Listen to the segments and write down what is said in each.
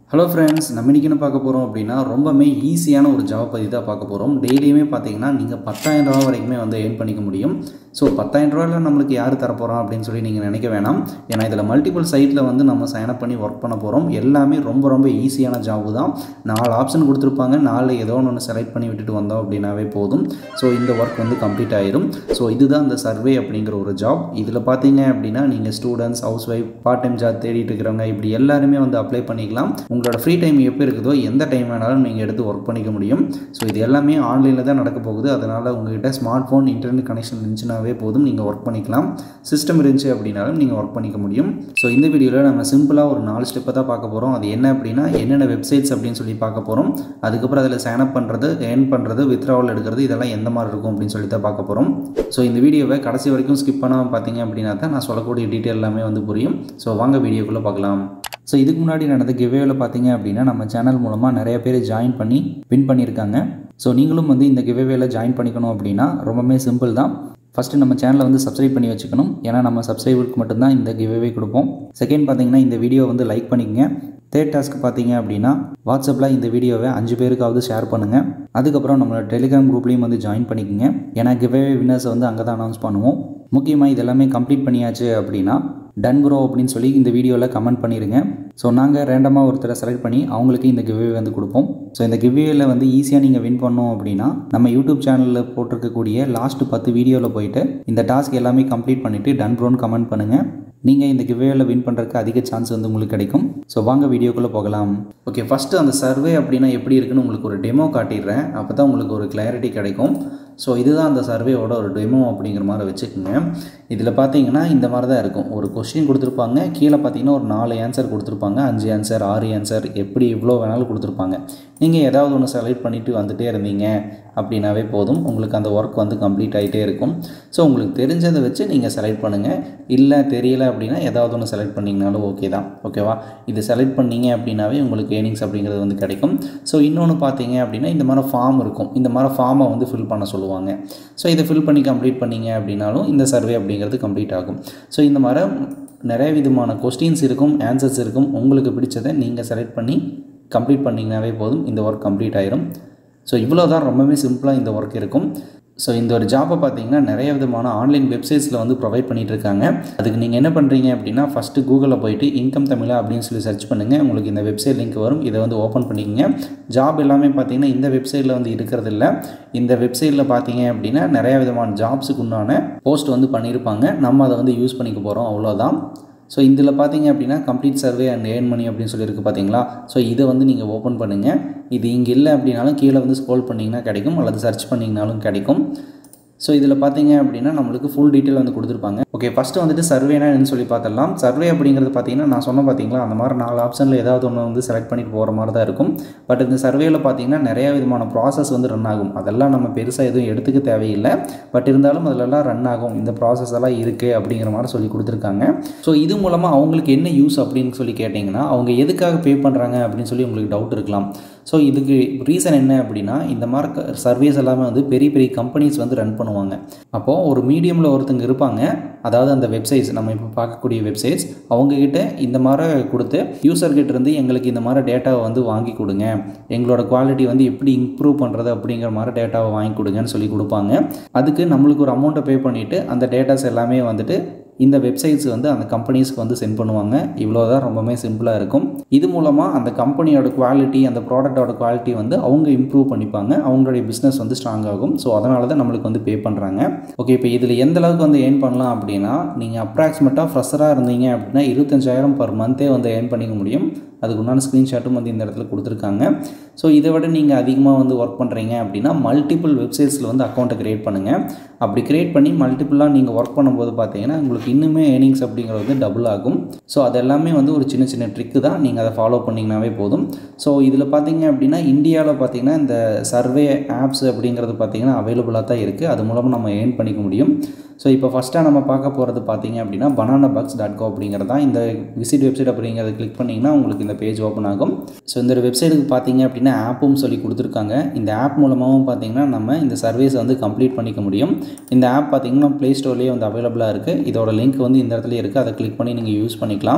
hello friends நம்ம இன்றைக்கி என்ன பார்க்க போகிறோம் அப்படின்னா ரொம்பவுமே ஈஸியான ஒரு ஜாப் பற்றி தான் பார்க்க போகிறோம் டெய்லியுமே பார்த்தீங்கன்னா நீங்கள் பத்தாயிரம் ரூபா வரைக்குமே வந்து ஏர்ன் பண்ணிக்க முடியும் ஸோ பத்தாயிரம் ரூபாயில் நம்மளுக்கு யார் தரப்போகிறோம் அப்படின்னு சொல்லி நீங்கள் நினைக்க வேணாம் ஏன்னா இதில் மல்டிபிள் சைட்டில் வந்து நம்ம சைன் அப் பண்ணி ஒர்க் பண்ண போகிறோம் எல்லாமே ரொம்ப ரொம்ப ஈஸியான ஜாப் தான் நாலு ஆப்ஷன் கொடுத்துருப்பாங்க நாலு ஏதோ ஒன்று செலக்ட் பண்ணி விட்டுட்டு வந்தோம் அப்படின்னாவே போதும் ஸோ இந்த ஒர்க் வந்து கம்ப்ளீட் ஆயிரும் ஸோ இதுதான் இந்த சர்வே அப்படிங்கிற ஒரு ஜாப் இதில் பார்த்தீங்க அப்படின்னா நீங்கள் students housewife part time job தேடிட்டு இருக்கிறவங்க இப்படி எல்லாருமே வந்து அப்ளை பண்ணிக்கலாம் உங்களோட ஃப்ரீ டைம் எப்போ இருக்குதோ எந்த டைம் வேணாலும் நீங்கள் எடுத்து ஒர்க் பண்ணிக்க முடியும் ஸோ இது எல்லாமே ஆன்லைனில் தான் நடக்க போகுது அதனால் உங்ககிட்ட ஸ்மார்ட் ஃபோன் இன்டர்நெட் கனெக்ஷன் இருந்துச்சுனாவே போதும் நீங்கள் ஒர்க் பண்ணிக்கலாம் சிஸ்டம் இருந்துச்சு அப்படின்னாலும் நீங்கள் ஒர்க் பண்ணிக்க முடியும் ஸோ இந்த வீடியோவில் நம்ம சிம்பிளாக ஒரு நாலு ஸ்டெப்பை தான் பார்க்க போகிறோம் அது என்ன அப்படின்னா என்னென்ன வெப்சைட்ஸ் அப்படின்னு சொல்லி பார்க்க போகிறோம் அதுக்கப்புறம் அதில் சைன் அப் பண்ணுறது ஏர்ன் பண்ணுறது வித்ராவல் எடுக்கிறது இதெல்லாம் எந்த மாதிரி இருக்கும் அப்படின்னு சொல்லி தான் பார்க்க போகிறோம் ஸோ இந்த வீடியோவை கடைசி வரைக்கும் ஸ்கிப் பண்ணாமல் பார்த்தீங்க அப்படின்னா தான் நான் சொல்லக்கூடிய டீட்டெயில் எல்லாமே வந்து புரியும் ஸோ வாங்க வீடியோக்குள்ளே பார்க்கலாம் ஸோ இதுக்கு முன்னாடி நடந்த கிவேவில் பார்த்தீங்க அப்படின்னா நம்ம சேனல் மூலமாக நிறைய பேர் ஜாயின் பண்ணி வின் பண்ணியிருக்காங்க ஸோ நீங்களும் வந்து இந்த கிவேவேல ஜாயின் பண்ணிக்கணும் அப்படின்னா ரொம்பவே சிம்பிள் தான் ஃபஸ்ட்டு நம்ம சேனலை வந்து சப்ஸ்கிரைப் பண்ணி வச்சுக்கணும் ஏன்னா நம்ம சப்ஸ்கிரைபருக்கு மட்டும்தான் இந்த கிவேவே கொடுப்போம் செகண்ட் பார்த்தீங்கன்னா இந்த வீடியோ வந்து லைக் பண்ணிக்கங்க தேர்ட் டாஸ்க் பார்த்தீங்க அப்படின்னா வாட்ஸ்அப்பில் இந்த வீடியோவை அஞ்சு பேருக்காவது ஷேர் பண்ணுங்கள் அதுக்கப்புறம் நம்மளோட டெலிகிராம் குரூப்லேயும் வந்து ஜாயின் பண்ணிக்கோங்க ஏன்னா கிவே வினர்ஸை வந்து அங்கே தான் அனௌன்ஸ் பண்ணுவோம் முக்கியமாக இதெல்லாமே கம்ப்ளீட் பண்ணியாச்சு அப்படின்னா டன் ப்ரோ அப்படின்னு சொல்லி இந்த வீடியோவில் கமெண்ட் பண்ணிடுங்க ஸோ நாங்கள் ரேண்டமாக ஒருத்தரை செலக்ட் பண்ணி அவங்களுக்கு இந்த கிவ்வே வந்து கொடுப்போம் ஸோ இந்த கிவ்வேயில் வந்து ஈஸியாக நீங்கள் வின் பண்ணோம் அப்படின்னா நம்ம யூடியூப் சேனலில் போட்டிருக்கக்கூடிய லாஸ்ட் பத்து வீடியோவில் போயிட்டு இந்த டாஸ்க் எல்லாமே கம்ப்ளீட் பண்ணிவிட்டு டன் ப்ரோன்னு கமெண்ட் பண்ணுங்கள் நீங்கள் இந்த கிவ்வேயில் வின் பண்ணுறதுக்கு அதிக சான்ஸ் வந்து உங்களுக்கு கிடைக்கும் ஸோ வாங்க வீடியோக்குள்ளே போகலாம் ஓகே ஃபஸ்ட்டு அந்த சர்வே அப்படின்னா எப்படி இருக்குன்னு உங்களுக்கு ஒரு டெமோ காட்டிடுறேன் அப்போ தான் உங்களுக்கு ஒரு கிளாரிட்டி கிடைக்கும் ஸோ இதுதான் அந்த சர்வேயோட ஒரு டெமோ அப்படிங்கிற மாதிரி வச்சுக்கோங்க இதில் பார்த்தீங்கன்னா இந்த மாதிரி தான் இருக்கும் ஒரு கொஸ்டின் கொடுத்துருப்பாங்க கீழே பார்த்தீங்கன்னா ஒரு நாலு ஆன்சர் கொடுத்துருப்பாங்க அஞ்சு ஆன்சர் ஆறு ஆன்சர் எப்படி இவ்வளோ வேணாலும் கொடுத்துருப்பாங்க நீங்கள் ஏதாவது ஒன்று செலக்ட் பண்ணிவிட்டு வந்துகிட்டே இருந்தீங்க அப்படின்னாவே போதும் உங்களுக்கு அந்த ஒர்க் வந்து கம்ப்ளீட் ஆகிட்டே இருக்கும் ஸோ உங்களுக்கு தெரிஞ்சதை வச்சு நீங்கள் செலக்ட் பண்ணுங்கள் இல்லை தெரியல அப்படின்னா ஏதாவது ஒன்று செலக்ட் பண்ணிங்கனாலும் ஓகே தான் ஓகேவா இது செலக்ட் பண்ணீங்க அப்படின்னாவே உங்களுக்கு ஏர்னிங்ஸ் அப்படிங்கிறது வந்து கிடைக்கும் ஸோ இன்னொன்று பார்த்தீங்க அப்படின்னா இந்த மாதிரி ஃபார்ம் இருக்கும் இந்த மாதிரி ஃபார்மை வந்து ஃபில் பண்ண சொல்லுவாங்க ஸோ இதை ஃபில் பண்ணி கம்ப்ளீட் பண்ணீங்க அப்படின்னாலும் இந்த சர்வே அப்படிங்கிறது கம்ப்ளீட் ஆகும் ஸோ இந்த மாதிரி நிறைய விதமான கொஸ்டின்ஸ் இருக்கும் ஆன்சர்ஸ் இருக்கும் உங்களுக்கு பிடிச்சதை நீங்கள் செலக்ட் பண்ணி கம்ப்ளீட் பண்ணிங்கனாவே போதும் இந்த ஒர்க் கம்ப்ளீட் ஆயிரும் ஸோ இவ்வளோ தான் ரொம்பவே சிம்பிளாக இந்த ஒர்க் இருக்கும் ஸோ இந்த ஒரு ஜாப்பை பார்த்தீங்கன்னா நிறைய விதமான ஆன்லைன் வெப்சைட்ஸில் வந்து ப்ரொவைட் பண்ணிகிட்டு இருக்காங்க அதுக்கு நீங்கள் என்ன பண்ணுறீங்க அப்படின்னா ஃபஸ்ட்டு கூகுளில் போயிட்டு இன்கம் தமிழா அப்படின்னு சொல்லி சர்ச் பண்ணுங்கள் உங்களுக்கு இந்த வெப்சைட் லிங்க் வரும் இதை வந்து ஓப்பன் பண்ணிக்கங்க ஜாப் எல்லாமே பார்த்தீங்கன்னா இந்த வெப்சைட்டில் வந்து இருக்கிறது இல்லை இந்த வெப்சைட்டில் பார்த்தீங்க அப்படின்னா நிறைய விதமான ஜாப்ஸுக்கு உண்டான போஸ்ட் வந்து பண்ணியிருப்பாங்க நம்ம அதை வந்து யூஸ் பண்ணிக்க போகிறோம் அவ்வளோதான் ஸோ இதில் பார்த்தீங்க அப்படின்னா complete survey and earn money அப்படின்னு சொல்லியிருக்கு பார்த்தீங்களா ஸோ இதை வந்து நீங்கள் ஓப்பன் பண்ணுங்கள் இது இங்கே இல்லை அப்படின்னாலும் கீழே வந்து ஸ்க்ரோல் பண்ணிங்கன்னா கிடைக்கும் அல்லது சர்ச் பண்ணிங்கனாலும் கிடைக்கும் ஸோ இதில் பார்த்தீங்க அப்படின்னா நம்மளுக்கு ஃபுல் டீட்டெயில் வந்து கொடுத்துருப்பாங்க ஓகே ஃபஸ்ட்டு வந்துட்டு சர்வேனா என்னன்னு சொல்லி பார்த்துடலாம் சர்வே அப்படிங்கிறது பார்த்தீங்கன்னா நான் சொன்ன பார்த்தீங்களா அந்த மாதிரி நாலு ஆப்ஷனில் ஏதாவது ஒன்று வந்து செலக்ட் பண்ணிட்டு போகிற மாதிரி தான் இருக்கும் பட் இந்த சர்வேயில் பார்த்தீங்கன்னா நிறைய விதமான ப்ராசஸ் வந்து ரன் ஆகும் அதெல்லாம் நம்ம பெருசாக எதுவும் எடுத்துக்க தேவையில்லை பட் இருந்தாலும் அதிலெல்லாம் ரன் ஆகும் இந்த ப்ராசஸ் எல்லாம் இருக்குது அப்படிங்கிற மாதிரி சொல்லி கொடுத்துருக்காங்க ஸோ இது மூலமாக அவங்களுக்கு என்ன யூஸ் அப்படின்னு சொல்லி கேட்டிங்கன்னா அவங்க எதுக்காக பே பண்ணுறாங்க அப்படின்னு சொல்லி உங்களுக்கு டவுட் இருக்கலாம் ஸோ இதுக்கு ரீசன் என்ன அப்படின்னா இந்த மாதிரி சர்வீஸ் எல்லாமே வந்து பெரிய பெரிய கம்பெனிஸ் வந்து ரன் பண்ணுவாங்க அப்போது ஒரு மீடியமில் ஒருத்தங்க இருப்பாங்க அதாவது அந்த வெப்சைட்ஸ் நம்ம இப்போ பார்க்கக்கூடிய வெப்சைட்ஸ் அவங்கக்கிட்ட இந்த மாதிரி கொடுத்து யூசர்கிட்ட இருந்து எங்களுக்கு இந்த மாதிரி டேட்டாவை வந்து வாங்கி கொடுங்க எங்களோட குவாலிட்டி வந்து எப்படி இம்ப்ரூவ் பண்ணுறது அப்படிங்கிற மாதிரி டேட்டாவை வாங்கி கொடுங்கன்னு சொல்லி கொடுப்பாங்க அதுக்கு நம்மளுக்கு ஒரு அமௌண்ட்டை பே பண்ணிவிட்டு அந்த டேட்டாஸ் எல்லாமே வந்துட்டு இந்த வெப்சைட்ஸ் வந்து அந்த கம்பெனிஸ்க்கு வந்து சென்ட் பண்ணுவாங்க இவ்வளோ தான் ரொம்பவே சிம்பிளாக இருக்கும் இது மூலமாக அந்த கம்பெனியோட குவாலிட்டி அந்த ப்ராடக்டோட குவாலிட்டி வந்து அவங்க இம்ப்ரூவ் பண்ணிப்பாங்க அவங்களுடைய பிஸ்னஸ் வந்து ஸ்ட்ராங் ஆகும் ஸோ அதனால தான் நம்மளுக்கு வந்து பே பண்ணுறாங்க ஓகே இப்போ இதில் எந்த அளவுக்கு வந்து ஏர்ன் பண்ணலாம் அப்படின்னா நீங்கள் அப்ராக்சிமேட்டாக ஃப்ரெஷராக இருந்தீங்க அப்படின்னா இருபத்தஞ்சாயிரம் பர் மந்த்தே வந்து ஏர்ன் பண்ணிக்க முடியும் அதுக்கு உண்டான ஸ்க்ரீன்ஷாட்டும் வந்து இந்த இடத்துல கொடுத்துருக்காங்க ஸோ இதை விட நீங்கள் அதிகமாக வந்து ஒர்க் பண்ணுறீங்க அப்படின்னா மல்டிபிள் வெப்சைட்ஸில் வந்து அக்கௌண்ட்டை க்ரியேட் பண்ணுங்கள் அப்படி க்ரியேட் பண்ணி மல்டிபிளாக நீங்கள் ஒர்க் பண்ணும்போது பார்த்தீங்கன்னா உங்களுக்கு இன்னுமே ஏர்னிங்ஸ் அப்படிங்கிறது வந்து டபுள் ஆகும் ஸோ அது எல்லாமே வந்து ஒரு சின்ன சின்ன ட்ரிக்கு தான் நீங்கள் அதை ஃபாலோ பண்ணிங்கனாவே போதும் ஸோ இதில் பார்த்தீங்க அப்படின்னா இந்தியாவில் பார்த்தீங்கன்னா இந்த சர்வே ஆப்ஸ் அப்படிங்கிறது பார்த்தீங்கன்னா அவைலபிளாக தான் இருக்குது அது மூலமாக நம்ம ஏர்ன் பண்ணிக்க முடியும் ஸோ இப்போ ஃபஸ்ட்டாக நம்ம பார்க்க போகிறது பார்த்தீங்க அப்படின்னா பனானா பாக்ஸ் டாட் கோ அப்படிங்கிறது தான் இந்த விசிட் வெப்சைட் அப்படிங்கிறத கிளிக் பண்ணிங்கன்னா உங்களுக்கு இந்த பேஜ் ஓப்பன் ஆகும் ஸோ இந்த வெப்சைட்டுக்கு பார்த்தீங்க அப்படின்னா ஆப்பும் சொல்லி கொடுத்துருக்காங்க இந்த ஆப் மூலமாகவும் பார்த்தீங்கன்னா நம்ம இந்த சர்வீஸை வந்து கம்ப்ளீட் பண்ணிக்க முடியும் இந்த ஆப் பார்த்தீங்கன்னா ப்ளே ஸ்டோர்லேயே வந்து அவைலபிளாக இருக்குது இதோட லிங்க் வந்து இந்த இடத்துல இருக்குது அதை கிளிக் பண்ணி நீங்கள் யூஸ் பண்ணிக்கலாம்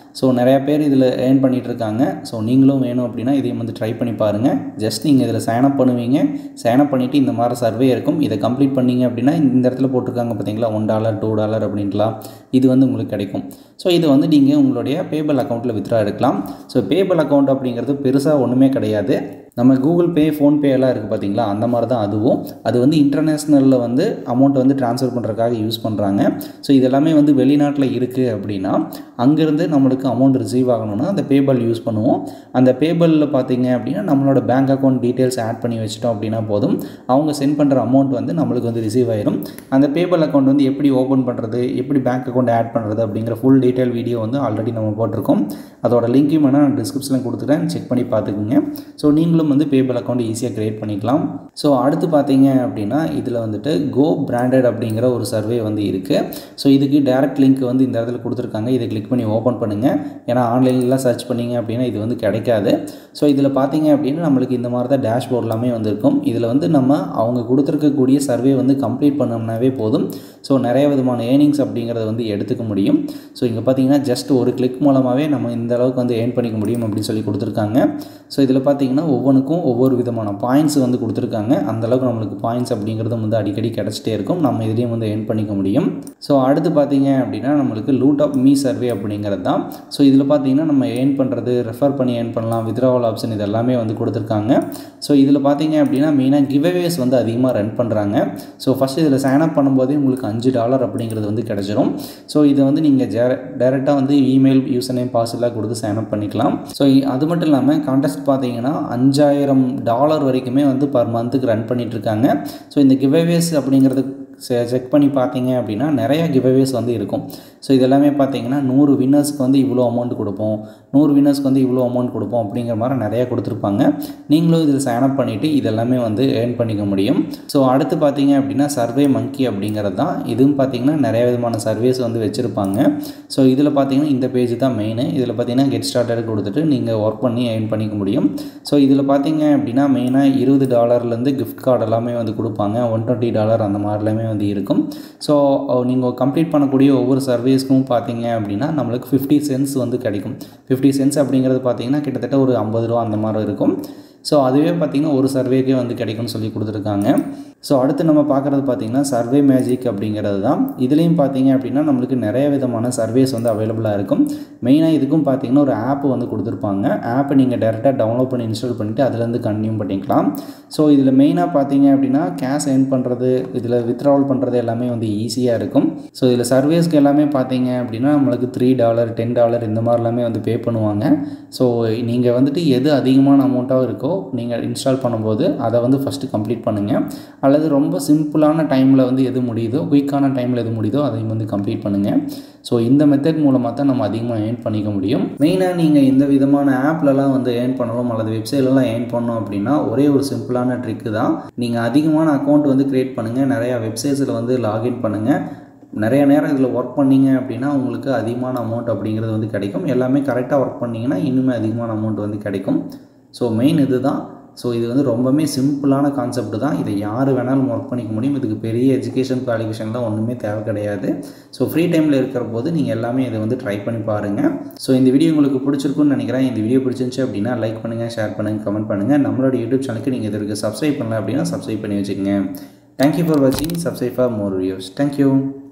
ஸோ நிறையா பேர் இதில் ஏர்ன் பண்ணிகிட்டு இருக்காங்க ஸோ நீங்களும் வேணும் அப்படின்னா இதையும் வந்து ட்ரை பண்ணி பாருங்கள் ஜஸ்ட் நீங்கள் இதில் சைன் அப் பண்ணுவீங்க சைன் அப் பண்ணிவிட்டு இந்த மாதிரி சர்வே இருக்கும் இதை கம்ப்ளீட் பண்ணீங்க அப்படின்னா இந்த இடத்துல போட்டிருக்காங்க பார்த்தீங்களா ஒன் டாலர் டூ டாலர் அப்படின்ட்டுலாம் இது வந்து உங்களுக்கு கிடைக்கும் ஸோ இது வந்து நீங்கள் உங்களுடைய பேபல் அக்கௌண்ட்டில் வித்ரா எடுக்கலாம் ஸோ பேபல் அக்கௌண்ட் அப்படிங்கிறது பெருசாக ஒன்றுமே கிடையாது நம்ம கூகுள் பே ஃபோன்பே எல்லாம் இருக்குது பார்த்தீங்களா அந்த மாதிரி தான் அதுவும் அது வந்து இன்டர்நேஷ்னலில் வந்து அமௌண்ட் வந்து ட்ரான்ஸ்ஃபர் பண்ணுறதுக்காக யூஸ் பண்ணுறாங்க ஸோ இதெல்லாமே வந்து வெளிநாட்டில் இருக்குது அப்படின்னா அங்கேருந்து நம்மளுக்கு அமௌண்ட் ரிசீவ் ஆகணும்னா அந்த பேபல் யூஸ் பண்ணுவோம் அந்த பேபலில் பார்த்தீங்க அப்படின்னா நம்மளோட பேங்க் அக்கௌண்ட் டீட்டெயில்ஸ் ஆட் பண்ணி வச்சிட்டோம் அப்படின்னா போதும் அவங்க சென்ட் பண்ணுற அமௌண்ட் வந்து நம்மளுக்கு வந்து ரிசீவ் ஆயிரும் அந்த பேபல் அக்கௌண்ட் வந்து எப்படி ஓப்பன் பண்ணுறது எப்படி பேங்க் அக்கௌண்ட் ஆட் பண்ணுறது அப்படிங்கிற ஃபுல் டீட்டெயில் வீடியோ வந்து ஆல்ரெடி நம்ம போட்டிருக்கோம் அதோட லிங்க்கையும் வேணால் நான் டிஸ்கிரிப்ஷனில் கொடுத்துட்டேன் செக் பண்ணி பார்த்துக்குங்க ஸோ நீங்களும் வந்து பேபல் அக்கௌண்ட் ஈஸியாக க்ரியேட் பண்ணிக்கலாம் ஸோ அடுத்து பார்த்தீங்க அப்படின்னா இதில் வந்துட்டு கோ பிராண்டட் அப்படிங்கிற ஒரு சர்வே வந்து இருக்குது ஸோ இதுக்கு டேரக்ட் லிங்க் வந்து இந்த இடத்துல கொடுத்துருக்காங்க இதை கிளிக் பண்ணி ஓப்பன் பண்ணுங்கள் ஏன்னா ஆன்லைன்லாம் சர்ச் பண்ணிங்க அப்படின்னா இது வந்து கிடைக்காது ஸோ இதில் பார்த்தீங்க அப்படின்னா நம்மளுக்கு இந்த மாதிரி தான் டேஷ்போர்ட் எல்லாமே வந்திருக்கும் இதில் வந்து நம்ம அவங்க கொடுத்துருக்கக்கூடிய சர்வே வந்து கம்ப்ளீட் பண்ணோம்னாவே போதும் ஸோ நிறைய விதமான ஏர்னிங்ஸ் அப்படிங்கிறத வந்து எடுத்துக்க முடியும் ஸோ இங்கே பார்த்தீங்கன்னா ஜஸ்ட் ஒரு கிளிக் மூலமாகவே நம்ம இந்த அளவுக்கு வந்து ஏர்ன் பண்ணிக்க முடியும் அப்படின்னு சொல்லி கொடுத்துருக்காங்க ஸோ இதில் பார்த்தீங்கன்னா ஒவ்வொன்றுக்கும் ஒவ்வொரு விதமான பாயிண்ட்ஸ் வந்து கொடுத்துருக்காங்க அந்தளவுக்கு நம்மளுக்கு பாயிண்ட்ஸ் அப்படிங்கிறது வந்து அடிக்கடி கிடச்சிட்டே இருக்கும் நம்ம இதுலேயும் வந்து ஏர்ன் பண்ணிக்க முடியும் ஸோ அடுத்து பார்த்தீங்க அப்படின்னா நம்மளுக்கு லூட் ஆஃப் மீ சர்வே அப்படிங்கிறது தான் ஸோ இதில் பார்த்தீங்கன்னா நம்ம ஏர்ன் பண்ணுறது ரெஃபர் பண்ணி ஏர்ன் பண்ணலாம் வித்ராவல் ஆப்ஷன் இது எல்லாமே வந்து கொடுத்துருக்காங்க ஸோ இதில் பார்த்தீங்க அப்படின்னா மெயினாக கிவ்அவேஸ் வந்து அதிகமாக ரன் பண்ணுறாங்க ஸோ ஃபஸ்ட் இதில் சைன் அப் பண்ணும்போதே உங்களுக்கு அஞ்சு டாலர் அப்படிங்கிறது வந்து கிடச்சிரும் ஸோ இதை வந்து நீங்கள் ஜே டேரெக்டாக வந்து இமெயில் யூசர் நேம் பாஸ்வேர்டாக கொடுத்து சைன் அப் பண்ணிக்கலாம் ஸோ அது மட்டும் இல்லாமல் கான்டெஸ்ட் பார்த்தீங்கன்னா அஞ்சாயிரம் டாலர் வரைக்குமே வந்து பர் மந்த்துக்கு ரன் பண்ணிட்டு இருக்காங்க ஸோ இந்த கிவ்அவேஸ் அப்படிங்கிறது செக் பண்ணி பார்த்தீங்க அப்படின்னா நிறையா கிவ்அவேஸ் வந்து இருக்கும் ஸோ இதெல்லாமே பார்த்தீங்கன்னா நூறு வின்னர்ஸ்க்கு வந்து இவ்வளோ அமௌண்ட் கொடுப்போம் நூறு வின்னர்ஸ்க்கு வந்து இவ்வளோ அமௌண்ட் கொடுப்போம் அப்படிங்கிற மாதிரி நிறையா கொடுத்துருப்பாங்க நீங்களும் இதில் சைன் அப் பண்ணிவிட்டு இதெல்லாமே வந்து ஏர்ன் பண்ணிக்க முடியும் ஸோ அடுத்து பார்த்தீங்க அப்படின்னா சர்வே மங்கி அப்படிங்கிறது தான் இதுவும் பார்த்தீங்கன்னா நிறைய விதமான சர்வேஸ் வந்து வச்சுருப்பாங்க ஸோ இதில் பார்த்தீங்கன்னா இந்த பேஜ் தான் மெயின் இதில் பார்த்தீங்கன்னா கெட் ஸ்டார்டட் கொடுத்துட்டு நீங்கள் ஒர்க் பண்ணி ஏர்ன் பண்ணிக்க முடியும் ஸோ இதில் பார்த்தீங்க அப்படின்னா மெயினாக இருபது டாலர்லேருந்து கிஃப்ட் கார்டு எல்லாமே வந்து கொடுப்பாங்க ஒன் டுவெண்ட்டி டாலர் அந்த மாதிரிலாமே வந்து இருக்கும் ஸோ நீங்கள் கம்ப்ளீட் பண்ணக்கூடிய ஒவ்வொரு சர்வீஸ்க்கும் பார்த்தீங்க அப்படின்னா நம்மளுக்கு ஃபிஃப்டி சென்ஸ் வந்து கிடைக்கும் ஃபிஃப்டி சென்ஸ் அப்படிங்கிறது பார்த்தீங்கன்னா கிட்டத்தட்ட ஒரு ஐம்பது ரூபா அந்த மாதிரி இருக்கும் ஸோ அதுவே பார்த்திங்கன்னா ஒரு சர்வேக்கே வந்து கிடைக்கும்னு சொல்லி கொடுத்துருக்காங்க ஸோ அடுத்து நம்ம பார்க்குறது பார்த்திங்கன்னா சர்வே மேஜிக் அப்படிங்கிறது தான் இதுலேயும் பார்த்தீங்க அப்படின்னா நம்மளுக்கு நிறைய விதமான சர்வேஸ் வந்து அவைலபிளாக இருக்கும் மெயினாக இதுக்கும் பார்த்தீங்கன்னா ஒரு ஆப் வந்து கொடுத்துருப்பாங்க ஆப்பை நீங்கள் டேரெக்டாக டவுன்லோட் பண்ணி இன்ஸ்டால் பண்ணிவிட்டு அதுலேருந்து கன்டினியூ பண்ணிக்கலாம் ஸோ இதில் மெயினாக பார்த்தீங்க அப்படின்னா கேஷ் ஏர்ன் பண்ணுறது இதில் வித்ட்ராவல் பண்ணுறது எல்லாமே வந்து ஈஸியாக இருக்கும் ஸோ இதில் சர்வீஸ்க்கு எல்லாமே பார்த்தீங்க அப்படின்னா நம்மளுக்கு த்ரீ டாலர் டென் டாலர் இந்த மாதிரி எல்லாமே வந்து பே பண்ணுவாங்க ஸோ நீங்கள் வந்துட்டு எது அதிகமான அமௌண்ட்டாக இருக்கோ நீங்கள் இன்ஸ்டால் பண்ணும்போது அதை வந்து ஃபஸ்ட்டு கம்ப்ளீட் பண்ணுங்கள் அல்லது ரொம்ப சிம்பிளான டைமில் வந்து எது முடியுதோ குயிக்கான டைமில் எது முடியுதோ அதையும் வந்து கம்ப்ளீட் பண்ணுங்கள் ஸோ இந்த மெத்தட் மூலமாக தான் நம்ம அதிகமாக ஏர்ன் பண்ணிக்க முடியும் மெயினாக நீங்கள் இந்த விதமான ஆப்லலாம் வந்து ஏர்ன் பண்ணணும் அல்லது வெப்சைட்லலாம் ஏர்ன் பண்ணணும் அப்படின்னா ஒரே ஒரு சிம்பிளான ட்ரிக்கு தான் நீங்கள் அதிகமான அக்கௌண்ட் வந்து க்ரியேட் பண்ணுங்கள் நிறையா வெப்சைட்ஸில் வந்து லாகின் பண்ணுங்கள் நிறைய நேரம் இதில் ஒர்க் பண்ணீங்க அப்படின்னா உங்களுக்கு அதிகமான அமௌண்ட் அப்படிங்கிறது வந்து கிடைக்கும் எல்லாமே கரெக்டாக ஒர்க் பண்ணிங்கன்னா இன்னுமே அதிகமான அமௌண்ட் வந்து கிடைக்கும் ஸோ மெயின் இது தான் ஸோ இது வந்து ரொம்பவுமே சிம்பிளான கான்செப்ட் தான் இதை யார் வேணாலும் ஒர்க் பண்ணிக்க முடியும் இதுக்கு பெரிய எஜுகேஷன் குவாலிஃபிகேஷன்லாம் ஒன்றுமே தேவை கிடையாது ஸோ ஃப்ரீ டைமில் இருக்கிற போது நீங்கள் எல்லாமே இதை வந்து ட்ரை பண்ணி பாருங்கள் ஸோ இந்த வீடியோ உங்களுக்கு பிடிச்சிருக்குன்னு நினைக்கிறேன் இந்த வீடியோ பிடிச்சிருந்துச்சு அப்படின்னா லைக் பண்ணுங்கள் ஷேர் பண்ணுங்கள் கமெண்ட் பண்ணுங்கள் நம்மளோட யூடியூப் சேனலுக்கு நீங்கள் இதற்கு சப்ஸ்கிரைப் பண்ணல அப்படின்னா சப்ஸ்கிரைப் பண்ணி வச்சுக்கோங்க தேங்க்யூ ஃபார் வாட்சிங் subscribe for more videos thank you